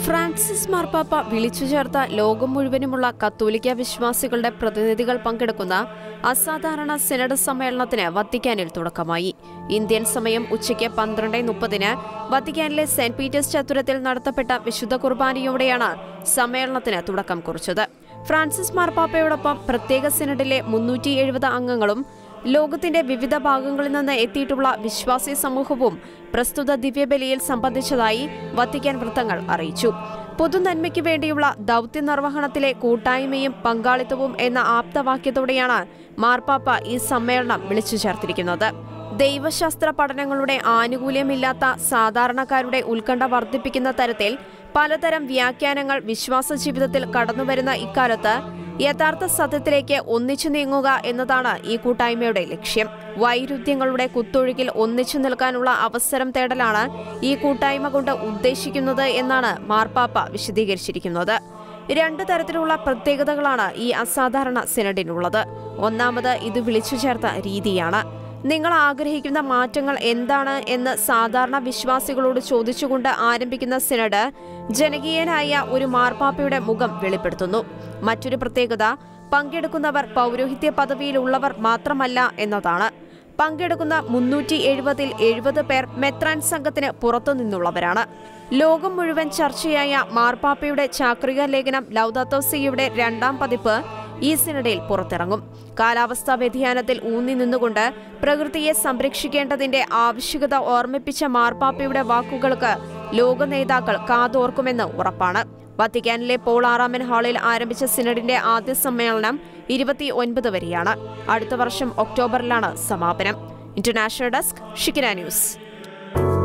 Francis മാർപ്പാപ്പ വിളിച്ചു ചേർത്ത ലോകം മുഴുവനുമുള്ള കത്തോലിക്ക വിശ്വാസികളുടെ പ്രതിനിധികൾ പങ്കെടുക്കുന്ന അസാധാരണ സെനഡ് സമ്മേളനത്തിന് വത്തിക്കാനിൽ തുടക്കമായി ഇന്ത്യൻ സമയം ഉച്ചയ്ക്ക് പന്ത്രണ്ട് മുപ്പതിന് വത്തിക്കാനിലെ സെന്റ് പീറ്റേഴ്സ് ചത്തുരത്തിൽ നടത്തപ്പെട്ട വിശുദ്ധ കുർബാനയോടെയാണ് സമ്മേളനത്തിന് തുടക്കം കുറിച്ചത് ഫ്രാൻസിസ് മാർപ്പാപ്പയോടൊപ്പം പ്രത്യേക സെനഡിലെ മുന്നൂറ്റി എഴുപത് അംഗങ്ങളും ലോകത്തിന്റെ വിവിധ ഭാഗങ്ങളിൽ നിന്ന് എത്തിയിട്ടുള്ള വിശ്വാസി സമൂഹവും പ്രസ്തുത ദിവ്യബലിയിൽ സംബന്ധിച്ചതായി വത്തിക്കാൻ വൃത്തങ്ങൾ അറിയിച്ചു പൊതുനന്മയ്ക്ക് വേണ്ടിയുള്ള ദൗത്യ നിർവഹണത്തിലെ കൂട്ടായ്മയും പങ്കാളിത്തവും എന്ന ആപ്തവാക്യത്തോടെയാണ് മാർപ്പാപ്പ ഈ സമ്മേളനം വിളിച്ചു ചേർത്തിരിക്കുന്നത് ദൈവശാസ്ത്ര പഠനങ്ങളുടെ ആനുകൂല്യമില്ലാത്ത സാധാരണക്കാരുടെ ഉത്കണ്ഠ വർദ്ധിപ്പിക്കുന്ന തരത്തിൽ പലതരം വ്യാഖ്യാനങ്ങൾ വിശ്വാസ ജീവിതത്തിൽ കടന്നുവരുന്ന ഇക്കാലത്ത് യഥാർത്ഥ സത്യത്തിലേക്ക് ഒന്നിച്ചു നീങ്ങുക എന്നതാണ് ഈ കൂട്ടായ്മയുടെ ലക്ഷ്യം വൈരുദ്ധ്യങ്ങളുടെ കുത്തൊഴുകിൽ ഒന്നിച്ചു നിൽക്കാനുള്ള അവസരം തേടലാണ് ഈ കൂട്ടായ്മ കൊണ്ട് ഉദ്ദേശിക്കുന്നത് എന്നാണ് മാർപ്പാപ്പ വിശദീകരിച്ചിരിക്കുന്നത് രണ്ട് തരത്തിലുള്ള പ്രത്യേകതകളാണ് ഈ അസാധാരണ സിനഡിനുള്ളത് ഒന്നാമത് ഇത് വിളിച്ചു ചേർത്ത രീതിയാണ് നിങ്ങൾ ആഗ്രഹിക്കുന്ന മാറ്റങ്ങൾ എന്താണ് എന്ന് സാധാരണ വിശ്വാസികളോട് ചോദിച്ചുകൊണ്ട് ആരംഭിക്കുന്ന സിനഡ് ജനകീയനായ ഒരു മാർപ്പാപ്പയുടെ മുഖം വെളിപ്പെടുത്തുന്നു മറ്റൊരു പ്രത്യേകത പങ്കെടുക്കുന്നവർ പൗരോഹിത്യ പദവിയിലുള്ളവർ മാത്രമല്ല എന്നതാണ് പങ്കെടുക്കുന്ന മുന്നൂറ്റി എഴുപതിൽ എഴുപത് പേർ മെത്രാൻ സംഘത്തിന് പുറത്തുനിന്നുള്ളവരാണ് ലോകം മുഴുവൻ ചർച്ചയായ മാർപ്പാപ്പയുടെ ചാക്രിക ലേഖനം ലൗദാത്തോസിയുടെ രണ്ടാം പതിപ്പ് ഈ സിനഡയിൽ പുറത്തിറങ്ങും കാലാവസ്ഥാ വ്യതിയാനത്തിൽ ഊന്നി നിന്നുകൊണ്ട് പ്രകൃതിയെ സംരക്ഷിക്കേണ്ടതിന്റെ ആവശ്യകത ഓർമ്മിപ്പിച്ച മാർപ്പാപ്പയുടെ വാക്കുകൾക്ക് ലോക നേതാക്കൾ കാതോർക്കുമെന്ന് ഉറപ്പാണ് വത്തിക്കാനിലെ പോൾ ആറാമൻ ഹാളിൽ ആരംഭിച്ച സിനഡിന്റെ ആദ്യ സമ്മേളനം ഇരുപത്തി ഒൻപത് വരെയാണ് അടുത്ത വർഷം ഒക്ടോബറിലാണ് സമാപനം ഇന്റർനാഷണൽ ഡെസ്ക് ഷിക്കിന ന്യൂസ്